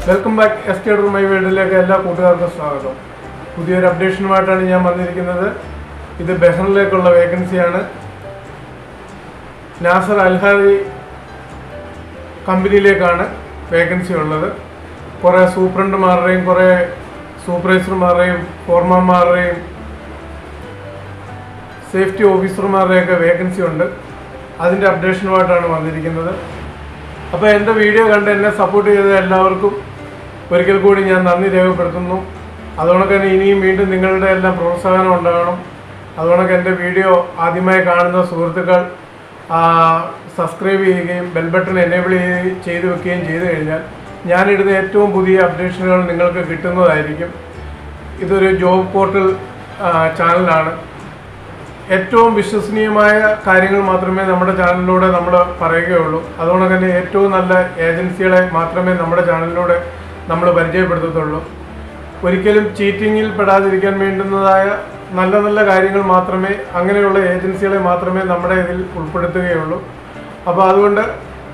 welcome back S K my വേൾഡിലേക്ക് എല്ലാ കൂട്ടുകാർക്കും സ്വാഗതം പുതിയൊരു അപ്ഡേഷനുമായിട്ടാണ് ഞാൻ വന്നിരിക്കുന്നത് ഇത് ബെഹ്റിനിലേക്കുള്ള വേക്കൻസിയാണ് നാസർ അൽഹാരി കമ്പനിയിലേക്കാണ് വേക്കൻസി ഉള്ളത് കുറേ സൂപ്രണ്ടുമാരുടെയും കുറേ സൂപ്പർവൈസർമാരുടെയും ഫോർമാന്മാരുടെയും സേഫ്റ്റി ഓഫീസർമാരുടെയൊക്കെ വേക്കൻസി ഉണ്ട് അതിൻ്റെ അപ്ഡേഷനുമായിട്ടാണ് വന്നിരിക്കുന്നത് അപ്പോൾ എൻ്റെ വീഡിയോ കണ്ട് എന്നെ സപ്പോർട്ട് ചെയ്ത എല്ലാവർക്കും ഒരിക്കൽ കൂടി ഞാൻ നന്ദി രേഖപ്പെടുത്തുന്നു അതുകൊണ്ടൊക്കെ തന്നെ ഇനിയും വീണ്ടും നിങ്ങളുടെ എല്ലാം പ്രോത്സാഹനം ഉണ്ടാകണം അതുകൊണ്ടൊക്കെ എൻ്റെ വീഡിയോ ആദ്യമായി കാണുന്ന സുഹൃത്തുക്കൾ സബ്സ്ക്രൈബ് ചെയ്യുകയും ബെൽ ബട്ടൺ എനേബിൾ ചെയ്യുകയും ചെയ്തു വെക്കുകയും ചെയ്തു കഴിഞ്ഞാൽ ഞാനിടുന്ന ഏറ്റവും പുതിയ അപ്ഡേഷനുകൾ നിങ്ങൾക്ക് കിട്ടുന്നതായിരിക്കും ഇതൊരു ജോബ് പോർട്ടൽ ചാനലാണ് ഏറ്റവും വിശ്വസനീയമായ കാര്യങ്ങൾ മാത്രമേ നമ്മുടെ ചാനലിലൂടെ നമ്മൾ പറയുകയുള്ളൂ അതുകൊണ്ട് തന്നെ ഏറ്റവും നല്ല ഏജൻസികളെ മാത്രമേ നമ്മുടെ ചാനലിലൂടെ നമ്മൾ പരിചയപ്പെടുത്തത്തുള്ളൂ ഒരിക്കലും ചീറ്റിങ്ങിൽ പെടാതിരിക്കാൻ വേണ്ടുന്നതായ നല്ല നല്ല കാര്യങ്ങൾ മാത്രമേ അങ്ങനെയുള്ള ഏജൻസികളെ മാത്രമേ നമ്മുടെ ഇതിൽ ഉൾപ്പെടുത്തുകയുള്ളൂ അപ്പോൾ അതുകൊണ്ട്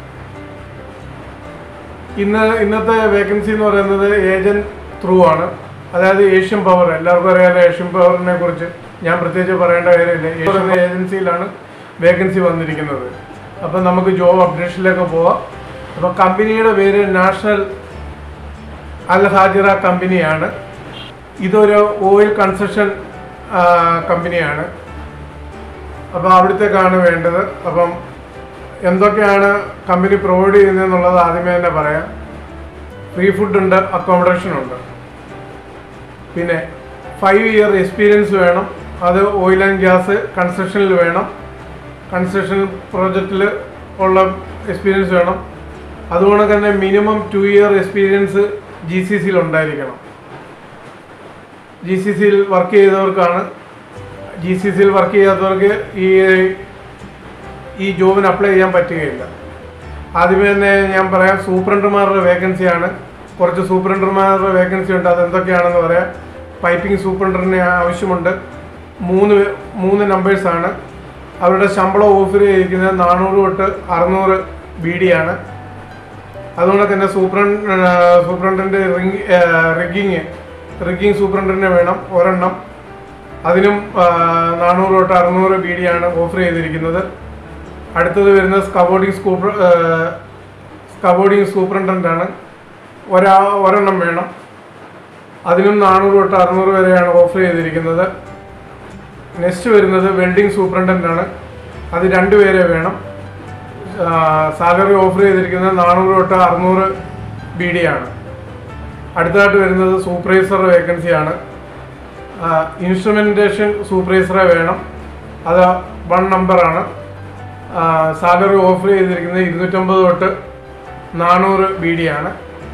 ഇന്ന് ഇന്നത്തെ വേക്കൻസി എന്ന് പറയുന്നത് ഏജന്റ് ത്രൂ ആണ് അതായത് ഏഷ്യൻ പവർ എല്ലാവർക്കും അറിയാലോ ഏഷ്യൻ പവറിനെ കുറിച്ച് ഞാൻ പ്രത്യേകിച്ച് പറയേണ്ട കാര്യമില്ല ഏഷ്യൻ എന്ന ഏജൻസിയിലാണ് വേക്കൻസി വന്നിരിക്കുന്നത് അപ്പം നമുക്ക് ജോബ് അപ്ഡേഷനിലേക്ക് പോവാം അപ്പോൾ കമ്പനിയുടെ പേര് നാഷണൽ അൽ ഹാജിറ കമ്പനിയാണ് ഇതൊരു ഓയിൽ കൺസ്ട്രക്ഷൻ കമ്പനിയാണ് അപ്പോൾ അവിടത്തേക്കാണ് വേണ്ടത് അപ്പം എന്തൊക്കെയാണ് കമ്പനി പ്രൊവൈഡ് ചെയ്യുന്നതെന്നുള്ളത് ആദ്യമേ തന്നെ പറയാം ഫ്രീ ഫുഡ് ഉണ്ട് അക്കോമഡേഷൻ ഉണ്ട് പിന്നെ ഫൈവ് ഇയർ എക്സ്പീരിയൻസ് വേണം അത് ഓയിൽ ആൻഡ് ഗ്യാസ് കൺസ്ട്രക്ഷനിൽ വേണം കൺസ്ട്രക്ഷൻ പ്രോജക്റ്റിൽ ഉള്ള എക്സ്പീരിയൻസ് വേണം അതുകൊണ്ട് തന്നെ minimum two year experience G C സിയിൽ ഉണ്ടായിരിക്കണം ജി സി സിയിൽ വർക്ക് ചെയ്തവർക്കാണ് ജി സി സിയിൽ വർക്ക് ചെയ്യാത്തവർക്ക് ഈ ഈ ജോബിന് അപ്ലൈ ചെയ്യാൻ പറ്റുകയില്ല ആദ്യമേ തന്നെ ഞാൻ പറയാം സൂപ്രണ്ടർമാരുടെ വേക്കൻസിയാണ് കുറച്ച് സൂപ്രണ്ടർമാരുടെ വേക്കൻസി ഉണ്ട് അതെന്തൊക്കെയാണെന്ന് പറയാം പൈപ്പിംഗ് സൂപ്രണ്ടറിന് ആവശ്യമുണ്ട് മൂന്ന് മൂന്ന് നമ്പേഴ്സാണ് അവരുടെ ശമ്പളം ഓഫർ ചെയ്തിരിക്കുന്നത് നാനൂറ് തൊട്ട് അറുന്നൂറ് ബി ഡി ആണ് അതുകൊണ്ട് തന്നെ സൂപ്രണ്ട് സൂപ്രണ്ടിൻ്റെ റിങ് റിഗിങ് റിഗിങ് സൂപ്രണ്ടിനെ വേണം ഒരെണ്ണം അതിനും നാനൂറ് തൊട്ട് അറുന്നൂറ് ബി ഡി ആണ് ഓഫർ ചെയ്തിരിക്കുന്നത് അടുത്തത് വരുന്നത് സ്കബോർഡിംഗ് സൂപ്പർ സ്കബോർഡിംഗ് സൂപ്രണ്ടൻ്റാണ് ഒരാ ഒരെണ്ണം വേണം അതിനും നാനൂറ് തൊട്ട് അറുന്നൂറ് വരെയാണ് ഓഫർ ചെയ്തിരിക്കുന്നത് നെക്സ്റ്റ് വരുന്നത് വെൽഡിംഗ് സൂപ്രണ്ടൻ്റാണ് അത് രണ്ട് പേരെ വേണം സാലറി ഓഫർ ചെയ്തിരിക്കുന്നത് നാനൂറ് തൊട്ട് അറുന്നൂറ് ബി ഡി ആണ് അടുത്തതായിട്ട് വരുന്നത് സൂപ്പർവൈസർ വേക്കൻസിയാണ് ഇൻസ്ട്രുമെൻറ്റേഷൻ സൂപ്പർവൈസറെ വേണം അത് വൺ നമ്പറാണ് സാലറി ഓഫർ ചെയ്തിരിക്കുന്നത് ഇരുന്നൂറ്റമ്പത് തൊട്ട് നാനൂറ് ബി ഡി ആണ്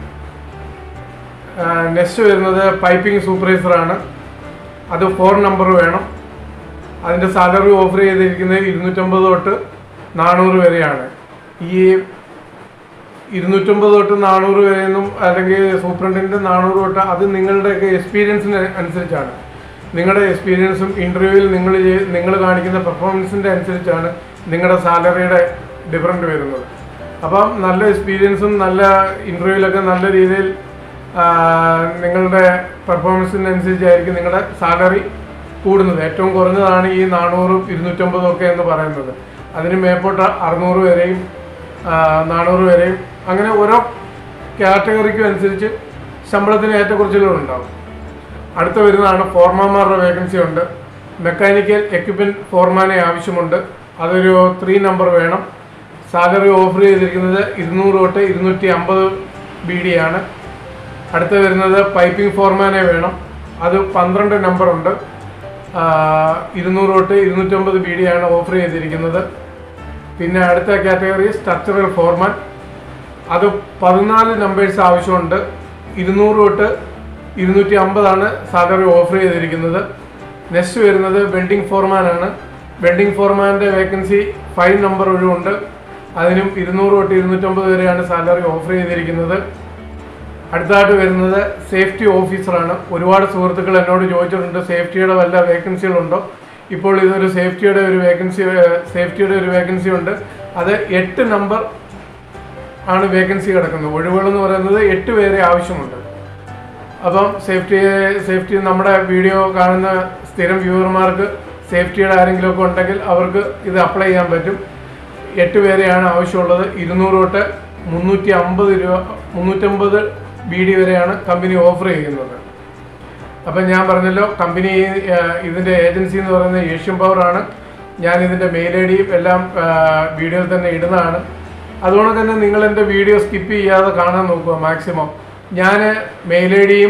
നെക്സ്റ്റ് വരുന്നത് പൈപ്പിംഗ് സൂപ്പർവൈസറാണ് അത് ഫോർ നമ്പർ വേണം അതിൻ്റെ സാലറി ഓഫർ ചെയ്തിരിക്കുന്നത് ഇരുന്നൂറ്റമ്പത് തൊട്ട് നാനൂറ് വരെയാണ് ഈ ഇരുന്നൂറ്റമ്പത് തൊട്ട് നാനൂറ് വരെയൊന്നും അല്ലെങ്കിൽ സൂപ്രണ്ടിൻ്റെ നാനൂറ് തൊട്ട് അത് നിങ്ങളുടെയൊക്കെ എക്സ്പീരിയൻസിന് അനുസരിച്ചാണ് നിങ്ങളുടെ എക്സ്പീരിയൻസും ഇൻ്റർവ്യൂവിൽ നിങ്ങൾ നിങ്ങൾ കാണിക്കുന്ന പെർഫോമൻസിൻ്റെ അനുസരിച്ചാണ് നിങ്ങളുടെ സാലറിയുടെ ഡിഫറൻറ്റ് വരുന്നത് അപ്പം നല്ല എക്സ്പീരിയൻസും നല്ല ഇൻ്റർവ്യൂവിലൊക്കെ നല്ല രീതിയിൽ നിങ്ങളുടെ പെർഫോമൻസിനനുസരിച്ചായിരിക്കും നിങ്ങളുടെ സാലറി കൂടുന്നത് ഏറ്റവും കുറഞ്ഞതാണ് ഈ നാനൂറും ഇരുന്നൂറ്റമ്പതും ഒക്കെ എന്ന് പറയുന്നത് അതിന് മേപ്പോട്ട് അറുന്നൂറ് വരെയും നാനൂറ് വരെയും അങ്ങനെ ഓരോ കാറ്റഗറിക്കും അനുസരിച്ച് ശമ്പളത്തിന് ഏറ്റക്കുറച്ചിലുകളുണ്ടാവും അടുത്ത വരുന്നതാണ് ഫോർമാന്മാരുടെ വേക്കൻസി ഉണ്ട് മെക്കാനിക്കൽ എക്യുപ്മെൻറ്റ് ഫോർമാനെ ആവശ്യമുണ്ട് അതൊരു ത്രീ നമ്പർ വേണം സാലറി ഓഫർ ചെയ്തിരിക്കുന്നത് ഇരുന്നൂറ് തൊട്ട് ഇരുന്നൂറ്റി അമ്പത് ബി ഡി ആണ് അടുത്ത വരുന്നത് പൈപ്പിംഗ് ഫോർമാനെ വേണം അത് പന്ത്രണ്ട് നമ്പർ ഉണ്ട് ഇരുന്നൂറ് തൊട്ട് ഇരുന്നൂറ്റമ്പത് ബി ഡി ആണ് ഓഫർ ചെയ്തിരിക്കുന്നത് പിന്നെ അടുത്ത കാറ്റഗറി സ്ട്രക്ചറൽ ഫോർമാൻ അത് പതിനാല് നമ്പേഴ്സ് ആവശ്യമുണ്ട് ഇരുന്നൂറ് തൊട്ട് ഇരുന്നൂറ്റി അമ്പതാണ് സാലറി ഓഫർ ചെയ്തിരിക്കുന്നത് നെക്സ്റ്റ് വരുന്നത് വെൽഡിംഗ് ഫോർമാനാണ് വെൽഡിംഗ് ഫോർമാൻ്റെ വേക്കൻസി ഫൈവ് നമ്പർ ഒഴിവുണ്ട് അതിനും ഇരുന്നൂറ് തൊട്ട് ഇരുന്നൂറ്റമ്പത് വരെയാണ് സാലറി ഓഫർ ചെയ്തിരിക്കുന്നത് അടുത്തതായിട്ട് വരുന്നത് സേഫ്റ്റി ഓഫീസറാണ് ഒരുപാട് സുഹൃത്തുക്കൾ എന്നോട് ചോദിച്ചിട്ടുണ്ട് സേഫ്റ്റിയുടെ വല്ല വേക്കൻസികളുണ്ടോ ഇപ്പോൾ ഇതൊരു സേഫ്റ്റിയുടെ ഒരു വേക്കൻസി സേഫ്റ്റിയുടെ ഒരു വേക്കൻസി ഉണ്ട് അത് എട്ട് നമ്പർ ആണ് വേക്കൻസി കിടക്കുന്നത് ഒഴിവുകൾ എന്ന് പറയുന്നത് എട്ട് പേരെ ആവശ്യമുണ്ട് അപ്പം സേഫ്റ്റി സേഫ്റ്റി നമ്മുടെ വീഡിയോ കാണുന്ന സ്ഥിരം വ്യൂവർമാർക്ക് സേഫ്റ്റിയുടെ ആരെങ്കിലും ഒക്കെ ഉണ്ടെങ്കിൽ അവർക്ക് ഇത് അപ്ലൈ ചെയ്യാൻ പറ്റും എട്ട് പേരെയാണ് ആവശ്യമുള്ളത് ഇരുന്നൂറ് തൊട്ട് മുന്നൂറ്റി അമ്പത് രൂപ മുന്നൂറ്റമ്പത് ബി ഡി വരെയാണ് കമ്പനി ഓഫർ ചെയ്യുന്നത് അപ്പം ഞാൻ പറഞ്ഞല്ലോ കമ്പനി ആ, ഇതിൻ്റെ ഏജൻസി എന്ന് പറയുന്നത് ഏഷ്യൻ പവർ ആണ് ഞാൻ ഇതിൻ്റെ മെയിൽ ഐ ഡിയും എല്ലാം ആ, വീഡിയോയിൽ തന്നെ ഇടുന്നതാണ് അതുകൊണ്ട് തന്നെ നിങ്ങൾ എൻ്റെ വീഡിയോ സ്കിപ്പ് ചെയ്യാതെ കാണാൻ നോക്കുക മാക്സിമം ഞാൻ മെയിൽ ഐ ഡിയും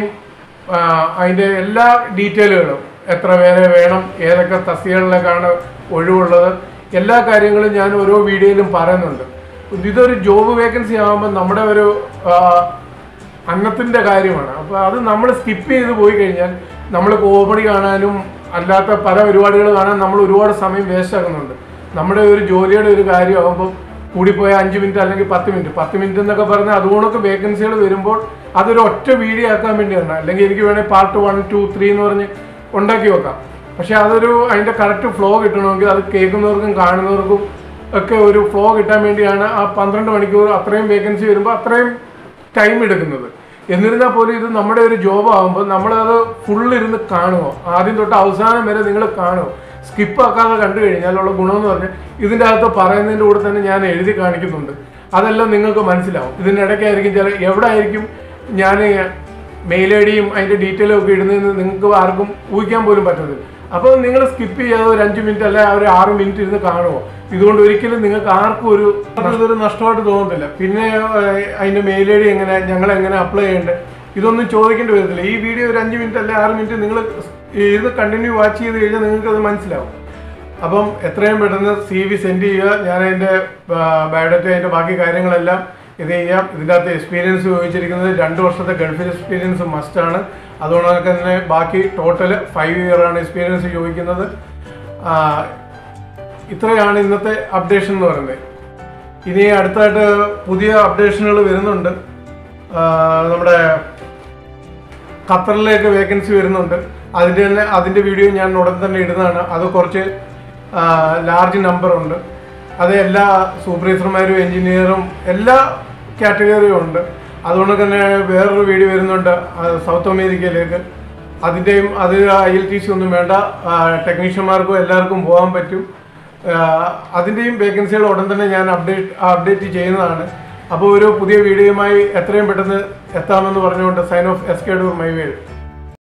അതിൻ്റെ എല്ലാ ഡീറ്റെയിലുകളും എത്ര പേരെ വേണം ഏതൊക്കെ തസ്തികകളിലേക്കാണ് ഒഴിവുള്ളത് എല്ലാ കാര്യങ്ങളും ഞാൻ ഓരോ വീഡിയോയിലും പറയുന്നുണ്ട് ഇതൊരു ജോബ് വേക്കൻസി ആകുമ്പോൾ നമ്മുടെ ഒരു ആ, അന്നത്തിന്റെ കാര്യമാണ് അപ്പോൾ അത് നമ്മൾ സ്കിപ്പ് ചെയ്ത് പോയി കഴിഞ്ഞാൽ നമ്മൾ കോമഡി കാണാനും അല്ലാത്ത പല പരിപാടികൾ കാണാൻ നമ്മൾ ഒരുപാട് സമയം വേസ്റ്റ് ആക്കുന്നുണ്ട് നമ്മുടെ ഒരു ജോലിയുടെ ഒരു കാര്യമാകുമ്പോൾ കൂടിപ്പോയ അഞ്ച് മിനിറ്റ് അല്ലെങ്കിൽ പത്ത് മിനിറ്റ് പത്ത് മിനിറ്റ് എന്നൊക്കെ പറഞ്ഞാൽ അതുകൊണ്ടൊക്കെ വേക്കൻസികൾ വരുമ്പോൾ അതൊരു ഒറ്റ വീഡിയോ ആക്കാൻ വേണ്ടിയാണ് അല്ലെങ്കിൽ എനിക്ക് വേണേൽ പാർട്ട് വൺ ടു ത്രീ എന്ന് പറഞ്ഞ് ഉണ്ടാക്കി വെക്കാം പക്ഷെ അതൊരു അതിന്റെ കറക്റ്റ് ഫ്ലോ കിട്ടണമെങ്കിൽ അത് കേൾക്കുന്നവർക്കും കാണുന്നവർക്കും ഒക്കെ ഒരു ഫ്ലോ കിട്ടാൻ വേണ്ടിയാണ് ആ പന്ത്രണ്ട് മണിക്കൂർ അത്രയും വേക്കൻസി വരുമ്പോൾ അത്രയും ടൈം എടുക്കുന്നത് എന്നിരുന്നാൽ പോലും ഇത് നമ്മുടെ ഒരു ജോബ് ആകുമ്പോൾ നമ്മളത് ഫുൾ ഇരുന്ന് കാണുമോ ആദ്യം തൊട്ട് അവസാനം വരെ നിങ്ങൾ കാണുമോ സ്കിപ്പ് ആക്കാതെ കണ്ടു കഴിഞ്ഞാലുള്ള ഗുണമെന്ന് പറഞ്ഞാൽ ഇതിൻ്റെ അകത്ത് പറയുന്നതിൻ്റെ കൂടെ തന്നെ ഞാൻ എഴുതി കാണിക്കുന്നുണ്ട് അതെല്ലാം നിങ്ങൾക്ക് മനസ്സിലാവും ഇതിൻ്റെ ഇടയ്ക്കായിരിക്കും ചില എവിടെ ആയിരിക്കും ഞാൻ മെയിൽ ഐ ഡിയും അതിൻ്റെ ഡീറ്റെയിലും ഒക്കെ ഇടുന്നതെന്ന് നിങ്ങൾക്ക് ആർക്കും ഊഹിക്കാൻ പോലും പറ്റത്തില്ല അപ്പോൾ നിങ്ങൾ സ്കിപ്പ് ചെയ്യാതെ ഒരു അഞ്ച് മിനിറ്റ് അല്ലെ ഒരു ആറ് മിനിറ്റ് ഇരുന്ന് കാണുമോ ഇതുകൊണ്ട് ഒരിക്കലും നിങ്ങൾക്ക് ആർക്കും ഒരു ഇതൊരു നഷ്ടമായിട്ട് തോന്നത്തില്ല പിന്നെ ഏഹ്, അതിന്റെ മെയിൽ ഐ ഡി എങ്ങനെ ഞങ്ങൾ എങ്ങനെ അപ്ലൈ ചെയ്യേണ്ടത് ഇതൊന്നും ചോദിക്കേണ്ടി വരത്തില്ല ഈ വീഡിയോ ഒരു അഞ്ച് മിനിറ്റ് അല്ലെ ആറ് മിനിറ്റ് നിങ്ങൾ ഇത് കണ്ടിന്യൂ വാച്ച് ചെയ്ത് കഴിഞ്ഞാൽ നിങ്ങൾക്ക് അത് മനസ്സിലാവും അപ്പം എത്രയും പെട്ടെന്ന് സി വി സെൻഡ് ചെയ്യുക ഞാൻ അതിൻ്റെ ബയോഡേറ്റ അതിൻ്റെ ബാക്കി കാര്യങ്ങളെല്ലാം ഇത് ചെയ്യാം ഇതിൻ്റെ അകത്ത് എക്സ്പീരിയൻസ് ചോദിച്ചിരിക്കുന്നത് രണ്ട് വർഷത്തെ ഗൾഫിൽ എക്സ്പീരിയൻസ് മസ്റ്റാണ് അതുകൊണ്ട് തന്നെ ബാക്കി ടോട്ടൽ ഫൈവ് ഇയർ ആണ് എക്സ്പീരിയൻസ് ചോദിക്കുന്നത് ആ, ഇത്രയാണ് ഇന്നത്തെ അപ്ഡേഷൻ എന്ന് പറയുന്നത് ഇനി അടുത്തായിട്ട് പുതിയ അപ്ഡേഷനുകൾ വരുന്നുണ്ട് ആ, നമ്മുടെ ഖത്തറിലേക്ക് വേക്കൻസി വരുന്നുണ്ട് അതിൻ്റെ തന്നെ അതിൻ്റെ വീഡിയോ ഞാൻ ഉടൻ തന്നെ ഇടുന്നതാണ് അത് കുറച്ച് ലാർജ് നമ്പർ ഉണ്ട് അത് എല്ലാ സൂപ്പർവൈസർമാരും എഞ്ചിനീയറും എല്ലാ കാറ്റഗറിയും ഉണ്ട് അതുകൊണ്ട് തന്നെ വേറൊരു വീഡിയോ വരുന്നുണ്ട് ആ, സൗത്ത് അമേരിക്കയിലേക്ക് അതിൻ്റെയും അത് ഐ എൽ ടി സി ഒന്നും വേണ്ട ടെക്നീഷ്യന്മാർക്കും എല്ലാവർക്കും പോകാൻ പറ്റും ആ, അതിൻ്റെയും വേക്കൻസികൾ ഉടൻ തന്നെ ഞാൻ അപ്ഡേറ്റ് അപ്ഡേറ്റ് ചെയ്യുന്നതാണ് അപ്പോൾ ഒരു പുതിയ വീഡിയോയുമായി എത്രയും പെട്ടെന്ന് എത്താമെന്ന് പറഞ്ഞുകൊണ്ട് സൈൻ ഓഫ് എസ് കെ ഡൂർ മൈ വേൾഡ്